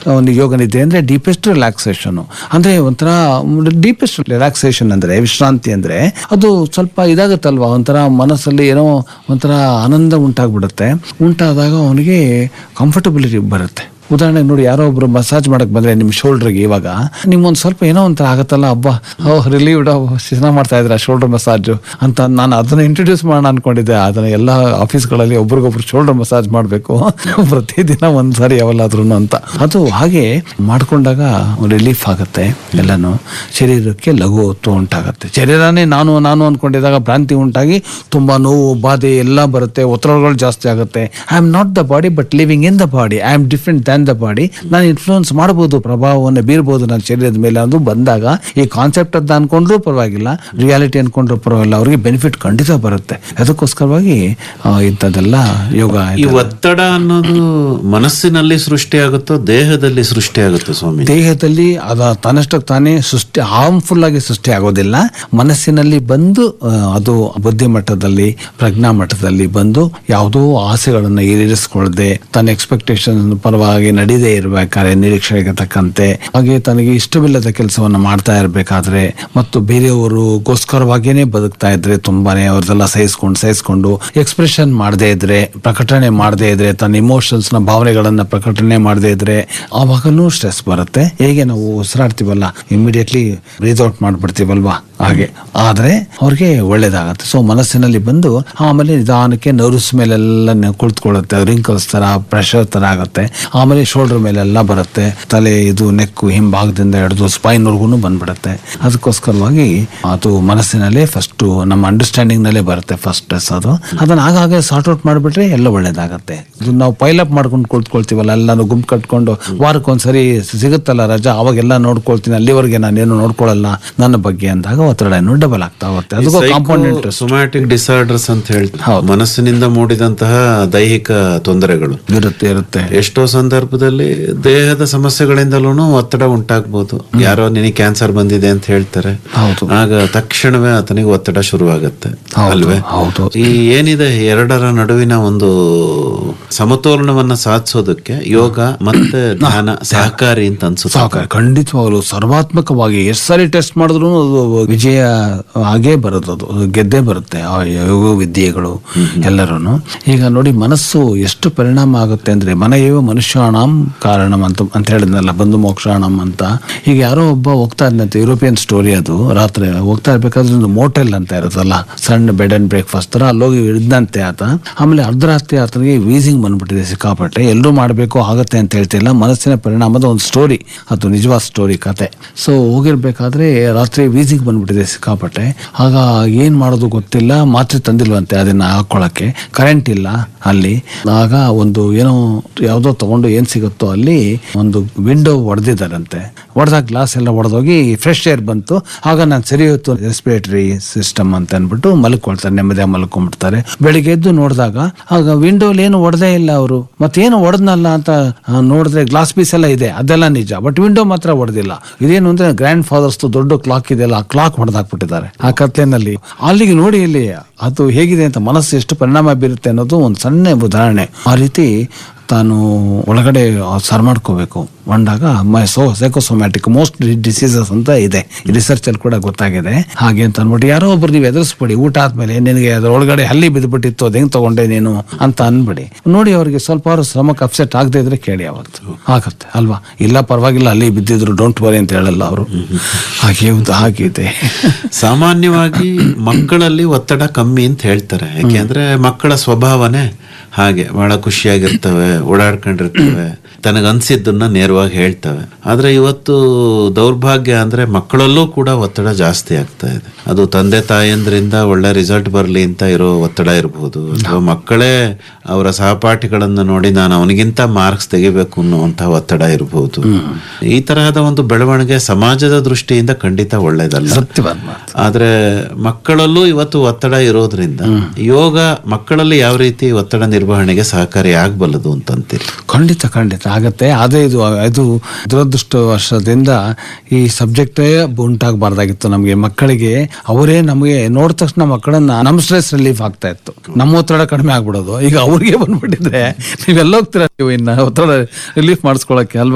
ಒಂದು ಯೋಗ ನಿದ್ದೆ ಅಂದ್ರೆ ಡೀಪೆಸ್ಟ್ ರಿಲ್ಯಾಕ್ಸೇಷನ್ ಅಂದ್ರೆ ಒಂಥರ ಡೀಪೆಸ್ಟ್ ರಿಲ್ಯಾಕ್ಸೇಷನ್ ಅಂದ್ರೆ ವಿಶ್ರಾಂತಿ ಅಂದ್ರೆ ಅದು ಸ್ವಲ್ಪ ಇದಾಗುತ್ತಲ್ವಾ ಒಂಥರ ಮನಸ್ಸಲ್ಲಿ ಏನೋ ಒಂಥರ ಆನಂದ ಉಂಟಾಗ್ಬಿಡುತ್ತೆ ಉಂಟಾದಾಗ ಅವನಿಗೆ ಕಂಫರ್ಟಬಿಲಿಟಿ ಬರುತ್ತೆ ಉದಾಹರಣೆಗೆ ನೋಡಿ ಯಾರೋ ಒಬ್ರು ಮಸಾಜ್ ಮಾಡಕ್ ಬಂದ್ರೆ ನಿಮ್ ಶೋಲ್ಡರ್ಗೆ ಇವಾಗ ನಿಮ್ಗೊಂದು ಸ್ವಲ್ಪ ಏನೋ ಒಂಥರ ಆಗತ್ತಲ್ಲ ಅಬ್ಬಾ ಓ ರಿಲೀವ್ಡ್ ಚೆನ್ನಾಗಿ ಮಾಡ್ತಾ ಇದ್ರ ಶೋಲ್ಡರ್ ಮಸಾಜ್ ಅಂತ ನಾನು ಅದನ್ನ ಇಂಟ್ರೊಡ್ಯೂಸ್ ಮಾಡೋಣ ಅನ್ಕೊಂಡಿದ್ದೆ ಅದನ್ನ ಎಲ್ಲ ಆಫೀಸ್ಗಳಲ್ಲಿ ಒಬ್ರಿಗೊಬ್ರು ಶೋಲ್ಡರ್ ಮಸಾಜ್ ಮಾಡಬೇಕು ಪ್ರತಿದಿನ ಒಂದ್ಸಾರಿ ಯಾವಲ್ಲಾದ್ರೂ ಅಂತ ಅದು ಹಾಗೆ ಮಾಡ್ಕೊಂಡಾಗ ರಿಲೀಫ್ ಆಗುತ್ತೆ ಎಲ್ಲಾನು ಶರೀರಕ್ಕೆ ಲಘು ಹೊತ್ತು ಉಂಟಾಗತ್ತೆ ಶರೀರನೇ ನಾನು ನಾನು ಅನ್ಕೊಂಡಿದ್ದಾಗ ಭ್ರಾಂತಿ ಉಂಟಾಗಿ ತುಂಬಾ ನೋವು ಬಾಧೆ ಎಲ್ಲ ಬರುತ್ತೆ ಒತ್ತಡಗಳು ಜಾಸ್ತಿ ಆಗುತ್ತೆ I am not the body but living in the body I am different than the body ನಾನು ಇನ್ಫ್ಲೂಯೆನ್ಸ್ ಮಾಡಬಹುದು ಪ್ರಭಾವವನ್ನು ಬೀರ್ಬೋದು ನನ್ನ ಶರೀರದ ಮೇಲೆ ಅದು ಬಂದಾಗ ಈ ಕಾನ್ಸೆಪ್ಟ್ ಅಂತ ಅನ್ಕೊಂಡ್ರೂ ಪರವಾಗಿಲ್ಲ ರಿಯಾಲಿಟಿ ಅನ್ಕೊಂಡ್ರೂ ಪರವಾಗಿಲ್ಲ ಅವ್ರಿಗೆ ಬೆನಿಫಿಟ್ ಖಂಡಿತ ಬರುತ್ತೆ ಅದಕ್ಕೋಸ್ಕರವಾಗಿ ಆ, ಇಂಥದ್ದೆಲ್ಲ ಯೋಗ ಈ ಒತ್ತಡ ಅನ್ನೋದು ಮನಸ್ಸಿನಲ್ಲಿ ಸೃಷ್ಟಿಯಾಗುತ್ತೋ ದೇಹದಲ್ಲಿ ಸೃಷ್ಟಿಯಾಗುತ್ತೋ ಸ್ವಾಮಿ ದೇಹದಲ್ಲಿ ಅದ ತನ್ನಷ್ಟಕ್ಕೆ ತಾನೇ ಸೃಷ್ಟಿ ಹಾರ್ಮ್ಫುಲ್ ಆಗಿ ಸೃಷ್ಟಿ ಆಗೋದಿಲ್ಲ ಮನಸ್ಸಿನಲ್ಲಿ ಬಂದು ಆ, ಅದು ಬುದ್ಧಿ ಮಟ್ಟದಲ್ಲಿ ಪ್ರಜ್ಞಾ ಮಟ್ಟದಲ್ಲಿ ಬಂದು ಯಾವುದೋ ಆಸೆಗಳನ್ನು ಈಡೇರಿಸಿಕೊಳ್ಳದೆ ತನ್ನ ಎಕ್ಸ್ಪೆಕ್ಟೇಷನ್ ಪರವಾಗಿ ನಡೀದೇ ಇರಬೇಕಾದ್ರೆ ನಿರೀಕ್ಷೆಗೆ ತಕ್ಕಂತೆ ಹಾಗೆ ತನಗೆ ಇಷ್ಟವಿಲ್ಲದ ಕೆಲಸವನ್ನು ಮಾಡ್ತಾ ಇರಬೇಕಾದ್ರೆ ಮತ್ತು ಬೇರೆಯವರಿಗೋಸ್ಕರವಾಗಿಯೇ ಬದುಕ್ತಾ ಇದ್ರೆ ತುಂಬಾನೇ ಅವ್ರದೆಲ್ಲ ಸಹಿಸ್ಕೊಂಡು ಸಹಿಸ್ಕೊಂಡು ಎಕ್ಸ್ಪ್ರೆಷನ್ ಮಾಡದೇ ಇದ್ರೆ ಪ್ರಕಟಣೆ ಮಾಡದೇ ಇದ್ರೆ ತನ್ನ ಇಮೋಷನ್ಸ್ ನ ಭಾವನೆಗಳನ್ನ ಪ್ರಕಟಣೆ ಮಾಡದೇ ಇದ್ರೆ ಆವಾಗನೂ ಸ್ಟ್ರೆಸ್ ಬರುತ್ತೆ ಹೇಗೆ ನಾವು ಉಸಿರಾಡ್ತೀವಲ್ಲ ಇಮಿಡಿಯೇಟ್ಲಿ ಬ್ರೀತ್ ಔಟ್ ಮಾಡ್ಬಿಡ್ತೀವಲ್ವಾ ಹಾಗೆ ಆದ್ರೆ ಅವ್ರಿಗೆ ಒಳ್ಳೇದಾಗತ್ತೆ ಸೊ ಮನಸ್ಸಿನಲ್ಲಿ ಬಂದು ಆಮೇಲೆ ನಿಧಾನಕ್ಕೆ ನರ್ವ್ಸ್ ಮೇಲೆಲ್ಲ ನೆ- ಕುಳಿತುಕೊಳ್ಳುತ್ತೆ ರಿಂಕಲ್ಸ್ ತರ ಪ್ರೆಷರ್ ತರ ಆಗುತ್ತೆ ಆಮೇಲೆ ಶೋಲ್ಡರ್ ಮೇಲೆಲ್ಲ ಬರುತ್ತೆ ತಲೆ ಇದು ನೆಕ್ಕು ಹಿಂಭಾಗದಿಂದ ಹಿಡಿದು ಸ್ಪೈನ್ವರೆಗೂ ಬಂದ್ಬಿಡುತ್ತೆ ಅದಕ್ಕೋಸ್ಕರವಾಗಿ ಅದು ಮನಸ್ಸಿನಲ್ಲೇ ಫಸ್ಟ್ ನಮ್ಮ ಅಂಡರ್ಸ್ಟ್ಯಾಂಡಿಂಗ್ ನಲ್ಲೇ ಬರುತ್ತೆ ಫಸ್ಟ್ ಸ್ಟ್ರೆಸ್ ಅದು ಅದನ್ನ ಆಗಾಗ ಸಾರ್ಟ್ ಔಟ್ ಮಾಡಿಬಿಟ್ರೆ ಎಲ್ಲ ಒಳ್ಳೇದಾಗತ್ತೆ ಇದು ನಾವು ಪೈಲಪ್ ಮಾಡ್ಕೊಂಡು ಕುಳಿತುಕೊಳ್ತೀವಲ್ಲ ಎಲ್ಲಾನು ಗುಂಪು ಕಟ್ಕೊಂಡು ವಾರಕ್ಕೊಂದ್ಸರಿ ಸಿಗುತ್ತಲ್ಲ ರಜಾ ಅವಾಗೆಲ್ಲ ನೋಡ್ಕೊಳ್ತೀನಿ ಅಲ್ಲಿವರೆಗೆ ನಾನೇನು ನೋಡ್ಕೊಳ್ಳಲ್ಲ ನನ್ನ ಬಗ್ಗೆ ಅಂದಾಗ ಒತ್ತಡ ಇನ್ನೂ ಡಬಲ್ ಆಗ್ತಾ ಹೋಗುತ್ತೆ ಅದಕ್ಕೂ ಕಾಂಪೌಂಡ್ ಸೊಮ್ಯಾಟಿಕ್ ಡಿಸಾರ್ಡರ್ಸ್ ಅಂತ ಹೇಳ್ತಾರೆ ಹೌದು. ಮನಸ್ಸಿನಿಂದ ಮೂಡಿದಂತಹ ದೈಹಿಕ ತೊಂದರೆಗಳು ಇರುತ್ತೆ ಇರುತ್ತೆ ಎಷ್ಟೋ ಸಂದರ್ಭದಲ್ಲಿ ದೇಹದ ಸಮಸ್ಯೆಗಳಿಂದಲೂ ಒತ್ತಡ ಉಂಟಾಗ್ಬೋದು ಯಾರೋ ನಿನಗೆ ಕ್ಯಾನ್ಸರ್ ಬಂದಿದೆ ಅಂತ ಹೇಳ್ತಾರೆ ಹೌದು. ಆಗ ತಕ್ಷಣವೇ ಆತನಿಗೆ ಒತ್ತಡ ಶುರುವಾಗತ್ತೆ ಹೌದು, ಅಲ್ವೇ ಹೌದು. ಈ ಏನಿದೆ ಎರಡರ ನಡುವಿನ ಒಂದು ಸಮತೋಲನವನ್ನ ಸಾಧಿಸೋದಕ್ಕೆ ಯೋಗ ಮತ್ತೆ ಧ್ಯಾನ ಸಹಕಾರಿ ಅಂತ ಅನ್ಸುತ್ತೆ ಸಾಕ ಖಂಡಿತವಾಗಲು ಸರ್ವಾತ್ಮಕವಾಗಿ ಎಷ್ಟು ಸಾರಿ ಟೆಸ್ಟ್ ಮಾಡಿದ್ರು ಅದು ವಿಜಯ ಆಗೇ ಬರುತ್ತೆ ಅದು ಅದು ಗೆದ್ದೇ ಬರುತ್ತೆ ಆ ಯೋಗ ವಿದ್ಯೆಗಳು ಎಲ್ಲರೂ ಈಗ ನೋಡಿ ಮನಸ್ಸು ಎಷ್ಟು ಪರಿಣಾಮ ಆಗುತ್ತೆ ಅಂದ್ರೆ ಮನೆಯೋ ಮನುಷ್ಯಾಣಂ ಕಾರಣಂ ಅಂತ ಅಂತ ಹೇಳಿದ್ನಲ್ಲ ಬಂದು ಮೋಕ್ಷಾಣಂ ಅಂತ ಈಗ ಯಾರೋ ಒಬ್ಬ ಹೋಗ್ತಾ ಇದ್ದಂತೆ ಯುರೋಪಿಯನ್ ಸ್ಟೋರಿ ಅದು ರಾತ್ರಿ ಹೋಗ್ತಾ ಇರ್ಬೇಕಾದ್ರೆ ಒಂದು ಮೋಟೆಲ್ ಅಂತ ಇರುತ್ತಲ್ಲ ಸಣ್ಣ ಬೆಡ್ ಅಂಡ್ ಬ್ರೇಕ್ಫಾಸ್ಟ್ ತರ ಅಲ್ಲೋಗಿ ಇಳಿದಂತೆ ಆತ ಆಮೇಲೆ ಅರ್ಧರಾತ್ರಿ ಆತನಿಗೆ ವೀಸಿಂಗ್ ಬಂದ್ಬಿಟ್ಟಿದೆ ಸಿಕ್ಕಾಪಟ್ಟೆ ಎಲ್ಲರೂ ಮಾಡಬೇಕು ಆಗತ್ತೆ ಅಂತ ಹೇಳ್ತಿಲ್ಲ ಮನಸ್ಸಿನ ಪರಿಣಾಮದ ಒಂದು ಸ್ಟೋರಿ ಅದು ನಿಜವಾದ ಸ್ಟೋರಿ ಕತೆ ಸೊ ಹೋಗಿರ್ಬೇಕಾದ್ರೆ ರಾತ್ರಿ ವೀಸಿಂಗ್ ಬಂದ್ಬಿಟ್ಟಿದೆ ಸಿಕ್ಕಾಪಟ್ಟೆ ಆಗ ಏನ್ ಮಾಡೋದು ಗೊತ್ತಿಲ್ಲ ಮಾತ್ರೆ ತಂದಿಲ್ವಂತೆ ಅದನ್ನ ಹಾಕೊಳಕ್ಕೆ ಕರೆಂಟ್ ಇಲ್ಲ ಅಲ್ಲಿ ಆಗ ಒಂದು ಏನೋ ಯಾವುದೋ ತಗೊಂಡು ಏನ್ ಸಿಗುತ್ತೋ ಅಲ್ಲಿ ಒಂದು ವಿಂಡೋ ಹೊಡೆದಿದ್ದಾರಂತೆ ಹೊಡೆದಾಗ ಗ್ಲಾಸ್ ಎಲ್ಲ ಹೊಡೆದೋಗಿ ಫ್ರೆಶ್ ಏರ್ ಬಂತು ಆಗ ನಾನು ಸರಿ ಹೋಯ್ತು ರೆಸ್ಪಿರೇಟರಿ ಸಿಸ್ಟಮ್ ಅಂತ ಅಂದ್ಬಿಟ್ಟು ಮಲ್ಕೊಳ್ತಾರೆ ನೆಮ್ಮದಿಯಾಗಿ ಮಲ್ಕೊಂಡ್ಬಿಡ್ತಾರೆ ಬೆಳಿಗ್ಗೆ ಎದ್ದು ನೋಡಿದಾಗ ಆಗ ವಿಂಡೋಲಿ ಏನು ಹೊಡೆದೇ ಇಲ್ಲ ಅವರು ಮತ್ತೇನು ಹೊಡೆದ್ನಲ್ಲ ಅಂತ ಆ, ನೋಡಿದ್ರೆ ಗ್ಲಾಸ್ ಪೀಸ್ ಎಲ್ಲ ಇದೆ ಅದೆಲ್ಲ ನಿಜ ಬಟ್ ವಿಂಡೋ ಮಾತ್ರ ಹೊಡೆದಿಲ್ಲ ಇದೇನು ಅಂದ್ರೆ ಗ್ರ್ಯಾಂಡ್ ಫಾದರ್ಸ್ ದೊಡ್ಡ ಕ್ಲಾಕ್ ಇದೆಯಲ್ಲ ಆ ಕ್ಲಾಕ್ ಹೊಡೆದಾಕ್ಬಿಟ್ಟಿದ್ದಾರೆ ಆ ಕತ್ಲೆನಲ್ಲಿ ಅಲ್ಲಿಗೆ ನೋಡಿ ಇಲ್ಲಿ ಅದು ಹೇಗಿದೆ ಅಂತ ಮನಸ್ಸು ಎಷ್ಟು ಪರಿಣಾಮ ಬೀರುತ್ತೆ ಅನ್ನೋದು ಒಂದು ಸಣ್ಣ ಉದಾಹರಣೆ ಆ ರೀತಿ ತಾನು ಒಳಗಡೆ ಸರ್ ಮಾಡ್ಕೋಬೇಕು ಬಂದಾಗ ಮೈ ಸೋ ಸೈಕೋಸೊಮ್ಯಾಟಿಕ್ ಮೋಸ್ಟ್ ಡಿಸೀಸಸ್ ಅಂತ ಇದೆ ರಿಸರ್ಚ್ ಅಲ್ಲಿ ಕೂಡ ಗೊತ್ತಾಗಿದೆ ಹಾಗೆ ಅಂತ ಅನ್ಬಿಟ್ಟು ಯಾರೋ ಒಬ್ರು ನೀವು ಎದುರಿಸ್ಬಿಡಿ ಊಟ ಆದ್ಮೇಲೆ ನಿನಗೆ ಅದ್ರ ಒಳಗಡೆ ಹಲ್ಲಿ ಬಿದ್ದುಬಿಟ್ಟಿತ್ತು ಅದು ಹೆಂಗ್ ತಗೊಂಡೆ ನೀನು ಅಂತ ಅನ್ಬಿಡಿ ನೋಡಿ ಅವ್ರಿಗೆ ಸ್ವಲ್ಪ ಅವ್ರ ಶ್ರಮಕ್ಕೆ ಅಪ್ಸೆಟ್ ಆಗದೆ ಇದ್ರೆ ಕೇಳಿ ಅವತ್ತು ಆಗತ್ತೆ ಅಲ್ವಾ ಇಲ್ಲ ಪರವಾಗಿಲ್ಲ ಅಲ್ಲಿ ಬಿದ್ದಿದ್ರು ಡೋಂಟ್ ವರಿ ಅಂತ ಹೇಳಲ್ಲ ಅವರು ಹಾಗೆ ಒಂದು ಹಾಗಿದೆ ಸಾಮಾನ್ಯವಾಗಿ ಮಕ್ಕಳಲ್ಲಿ ಒತ್ತಡ ಕಮ್ಮಿ ಅಂತ ಹೇಳ್ತಾರೆ ಯಾಕೆಂದ್ರೆ ಮಕ್ಕಳ ಸ್ವಭಾವನೆ ಹಾಗೆ ಬಹಳ ಖುಷಿಯಾಗಿರ್ತವೆ ಓಡಾಡ್ಕೊಂಡಿರ್ತವೆ ತನಗನ್ಸಿದ್ದನ್ನ ನೇರವಾಗಿ ಹೇಳ್ತವೆ ಆದ್ರೆ ಇವತ್ತು ದೌರ್ಭಾಗ್ಯ ಅಂದ್ರೆ ಮಕ್ಕಳಲ್ಲೂ ಕೂಡ ಒತ್ತಡ ಜಾಸ್ತಿ ಆಗ್ತಾ ಇದೆ ಅದು ತಂದೆ ತಾಯಂದ್ರಿಂದ ಒಳ್ಳೆ ರಿಸಲ್ಟ್ ಬರಲಿ ಅಂತ ಇರೋ ಒತ್ತಡ ಇರಬಹುದು ಅಥವಾ ಮಕ್ಕಳೇ ಅವರ ಸಹಪಾಠಿಗಳನ್ನ ನೋಡಿ ನಾನು ಅವನಿಗಿಂತ ಮಾರ್ಕ್ಸ್ ತೆಗಿಬೇಕು ಅನ್ನುವಂತ ಒತ್ತಡ ಇರಬಹುದು ಈ ತರಹದ ಒಂದು ಬೆಳವಣಿಗೆ ಸಮಾಜದ ದೃಷ್ಟಿಯಿಂದ ಖಂಡಿತ ಒಳ್ಳೇದಲ್ಲ ಸತ್ಯವಾದ ಮಾತು ಆದ್ರೆ ಮಕ್ಕಳಲ್ಲೂ ಇವತ್ತು ಒತ್ತಡ ಇರೋದ್ರಿಂದ ಯೋಗ ಮಕ್ಕಳಲ್ಲಿ ಯಾವ ರೀತಿ ಒತ್ತಡ ನಿರ್ವಹಣೆಗೆ ಸಹಕಾರಿ ಆಗ್ಬಲ್ಲದು ಅಂತಂತೀರಿ ಖಂಡಿತ ಖಂಡಿತ ಆಗತ್ತೆ ಅದೇ ಇದು ಇದು ದುರದೃಷ್ಟ ವರ್ಷದಿಂದ ಈ ಸಬ್ಜೆಕ್ಟೇ ಉಂಟಾಗಬಾರ್ದಾಗಿತ್ತು ನಮಗೆ ಮಕ್ಕಳಿಗೆ ಅವರೇ ನಮಗೆ ನೋಡಿದ ತಕ್ಷಣ ಮಕ್ಕಳನ್ನ ನಮ್ಮ ಸ್ಟ್ರೆಸ್ ರಿಲೀಫ್ ಆಗ್ತಾ ಇತ್ತು ನಮ್ಮ ಒತ್ತಡ ಕಡಿಮೆ ಆಗ್ಬಿಡೋದು ಈಗ ಅವ್ರಿಗೆ ಬಂದ್ಬಿಟ್ಟಿದ್ರೆ ನೀವೆಲ್ಲ ಹೋಗ್ತೀರಾ ನೀವು ಇನ್ನ ಒತ್ತಡ ರಿಲೀಫ್ ಮಾಡಿಸ್ಕೊಳಕ್ಕೆ ಅಲ್ವಾ